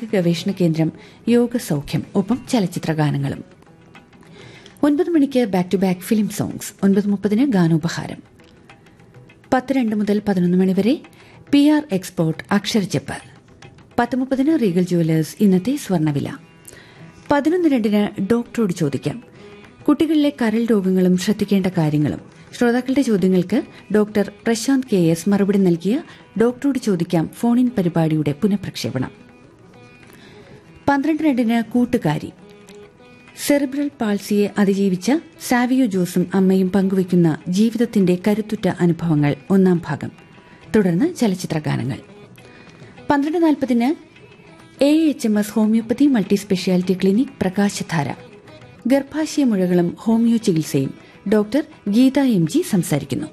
ആരോഗ്യ ഗവേഷണ കേന്ദ്രം യോഗ സൗഖ്യം ഒപ്പം ചലച്ചിത്ര ഗാനങ്ങളും ഒൻപത് മണിക്ക് back to back film songs ഒൻപത് മുപ്പതിന് ഗാനോപഹാരം പത്ത് രണ്ട് മുതൽ പതിനൊന്ന് മണിവരെ പി ആർ എക്സ്പോർട്ട് അക്ഷരജപ്പ് പത്ത് മുപ്പതിന് റീഗൽ ജുവലേഴ്സ് ഇന്നത്തെ സ്വർണ്ണവില പതിനൊന്ന് രണ്ടിന് ഡോക്ടറോട് ചോദിക്കാം കുട്ടികളിലെ കരൾ രോഗങ്ങളും ശ്രദ്ധിക്കേണ്ട കാര്യങ്ങളും ശ്രോതാക്കളുടെ ചോദ്യങ്ങൾക്ക് ഡോക്ടർ പ്രശാന്ത് കെ എസ് മറുപടി നൽകിയ ഡോക്ടറോട് ചോദിക്കാം ഫോണിൻ പരിപാടിയുടെ പുനഃപ്രക്ഷേപണം പന്ത്രണ്ട് രണ്ടിന് കൂട്ടുകാരി സെറിബ്രൽ പാൾസിയെ അതിജീവിച്ച സാവിയോ ജോസും അമ്മയും പങ്കുവയ്ക്കുന്ന ജീവിതത്തിന്റെ കരുത്തുറ്റ അനുഭവങ്ങൾ ഒന്നാം ഭാഗം തുടർന്ന് ചലച്ചിത്ര ഗാനങ്ങൾ പന്ത്രണ്ട് നാൽപ്പതിന് A H M S homeopathy multi speciality clinic പ്രകാശധാര ഗർഭാശയ മുഴകളും ഹോമിയോ ചികിത്സയും ഡോക്ടർ ഗീത എം ജി സംസാരിക്കുന്നു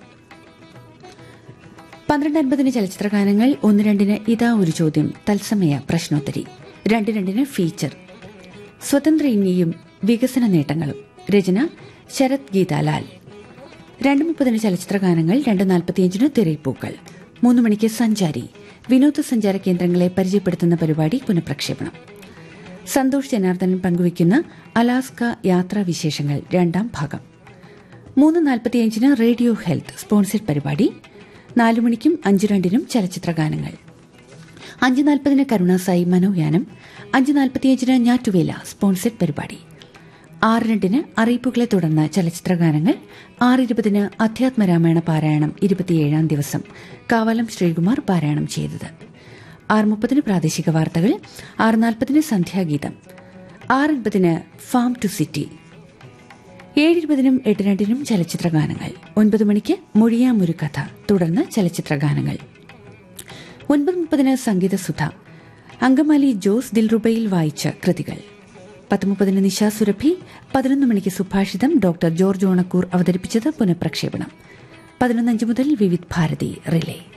പന്ത്രണ്ട് അൻപതിന് ചലച്ചിത്ര ഗാനങ്ങൾ ഒന്ന് രണ്ടിന് ഇതാ ഒരു ചോദ്യം തത്സമയ പ്രശ്നോത്തരി രണ്ട് രണ്ടിന് ഫീച്ചർ സ്വതന്ത്ര ഇന്ത്യയും വികസന നേട്ടങ്ങളും രചന ശരത് ഗീതാലാൽ രണ്ട് മുപ്പതിന് ചലച്ചിത്ര ഗാനങ്ങൾ രണ്ട് നാൽപ്പത്തിയഞ്ചിന് തിരയിപ്പൂക്കൾ മൂന്ന് മണിക്ക് സഞ്ചാരി വിനോദസഞ്ചാര കേന്ദ്രങ്ങളെ പരിചയപ്പെടുത്തുന്ന പരിപാടി പുനഃപ്രക്ഷേപണം സന്തോഷ് ജനാർദ്ദനൻ പങ്കുവയ്ക്കുന്ന അലാസ്ക യാത്രാ വിശേഷങ്ങൾ രണ്ടാം ഭാഗം മൂന്ന് നാൽപ്പത്തിയഞ്ചിന് റേഡിയോ ഹെൽത്ത് സ്പോൺസർഡ് പരിപാടി നാലു മണിക്കും അഞ്ചു രണ്ടിനും ചലച്ചിത്ര ഗാനങ്ങൾ അഞ്ച് നാൽപ്പതിന് കരുണാസായി മനോയാനം അഞ്ച് നാൽപ്പത്തിയഞ്ചിന് ഞാറ്റുവേല സ്പോൺസർഡ് പരിപാടി ആറ് രണ്ടിന് അറിയിപ്പുകളെ തുടർന്ന് ചലച്ചിത്ര ഗാനങ്ങൾ ആറ് ഇരുപതിന് അധ്യാത്മരാമായണ പാരായണം ഇരുപത്തിയേഴാം ദിവസം കാവലം ശ്രീകുമാർ പാരായണം ചെയ്തത് ആറ് മുപ്പതിന് പ്രാദേശിക വാർത്തകൾ ആറ് നാൽപ്പതിന് സന്ധ്യാഗീതം ആറ് അൻപതിന് ഫാം ടു സിറ്റി ഏഴ് ഇരുപതിനും എട്ട് രണ്ടിനും ചലച്ചിത്ര ഗാനങ്ങൾ ഒൻപത് മണിക്ക് മൊഴിയാമൊരു കഥ തുടർന്ന് ചലച്ചിത്ര ഗാനങ്ങൾ ഒൻപത് മുപ്പതിന് സംഗീതസുധ അങ്കമാലി ജോസ് ദിൽറുബയിൽ വായിച്ച കൃതികൾ പത്ത് മുപ്പതിന് നിശാ സുരഭി പതിനൊന്ന് മണിക്ക് സുഭാഷിതം ഡോക്ടർ ജോർജ് ഓണക്കൂർ അവതരിപ്പിച്ചത് പുനഃപ്രക്ഷേപണം പതിനൊന്നഞ്ച് മുതൽ വിവിധ് ഭാരതി റിലേ